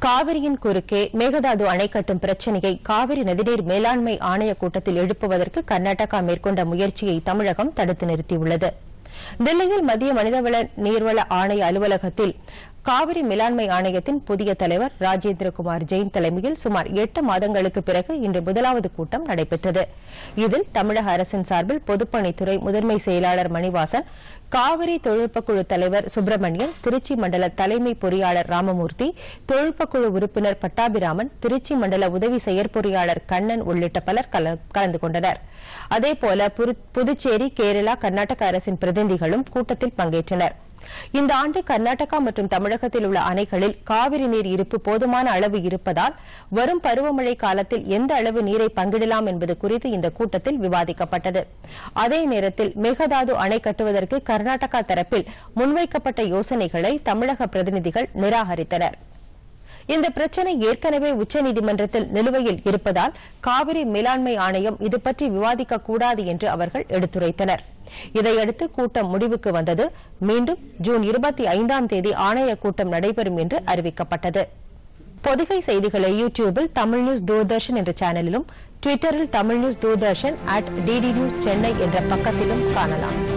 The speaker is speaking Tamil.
காவிரியின் குறுக்கே மேகதாது அணை கட்டும் பிரச்சினையை காவிரி நதிநீர் மேலாண்மை ஆணைய கூட்டத்தில் எழுப்புவதற்கு கர்நாடகா மேற்கொண்ட முயற்சியை தமிழகம் தடுத்து நிறுத்தியுள்ளது தில்லியில் மத்திய மனிதவள நீர்வள ஆணைய அலுவலகத்தில் காவிரி மேலாண்மை ஆணையத்தின் புதிய தலைவர் ராஜேந்திரகுமார் ஜெயின் தலைமையில் சுமார் எட்டு மாதங்களுக்கு பிறகு இன்று முதலாவது கூட்டம் நடைபெற்றது இதில் தமிழக அரசின் சார்பில் பொதுப்பணித்துறை முதன்மை செயலாளர் மணிவாசன் காவிரி தொழில்நுட்பக்குழு தலைவர் சுப்பிரமணியன் திருச்சி மண்டல தலைமை பொறியாளர் ராமமூர்த்தி தொழில்நுட்பக்குழு உறுப்பினர் பட்டாபிராமன் திருச்சி மண்டல உதவி செயற்பொறியாளர் கண்ணன் உள்ளிட்ட பலர் கல- கலந்து கொண்டனர் அதேபோல புரு- புதுச்சேரி கேரளா கர்நாடக அரசின் பிரதிநிதிகளும் கூட்டத்தில் பங்கேற்றனர் இந்த ஆண்டு கர்நாடகா மற்றும் தமிழகத்தில் உள்ள அணைகளில் காவிரி நீர் இருப்பு போதுமான அளவு இருப்பதால் வரும் பருவமழை காலத்தில் எந்த அளவு நீரை பங்கிடலாம் என்பது குறித்து இந்த கூட்டத்தில் விவாதிக்கப்பட்டது அதே நேரத்தில் மேகதாது அணை கட்டுவதற்கு கர்நாடகா தரப்பில் முன்வைக்கப்பட்ட யோசனைகளை தமிழக பிரதிநிதிகள் நிராகரித்தனர் இந்த பிரச்சினை ஏற்கனவே உச்சநீதிமன்றத்தில் நிலுவையில் இருப்பதால் காவிரி மேலாண்மை ஆணையம் இது பற்றி விவாதிக்க கூடாது என்று அவர்கள் எடுத்துரைத்தனர் இதையடுத்து கூட்டம் முடிவுக்கு வந்தது மீண்டும் ஜூன் இருபத்தி ஐந்தாம் தேதி ஆணைய கூட்டம் நடைபெறும் என்று அறிவிக்கப்பட்டது பொதிகை செய்திகளை யூடியூபில் தமிழ் நியூஸ் தூர்தர்ஷன் என்ற சேனலிலும் ட்விட்டரில் Tamil news Doordarshan at DD news Chennai என்ற பக்கத்திலும் காணலாம்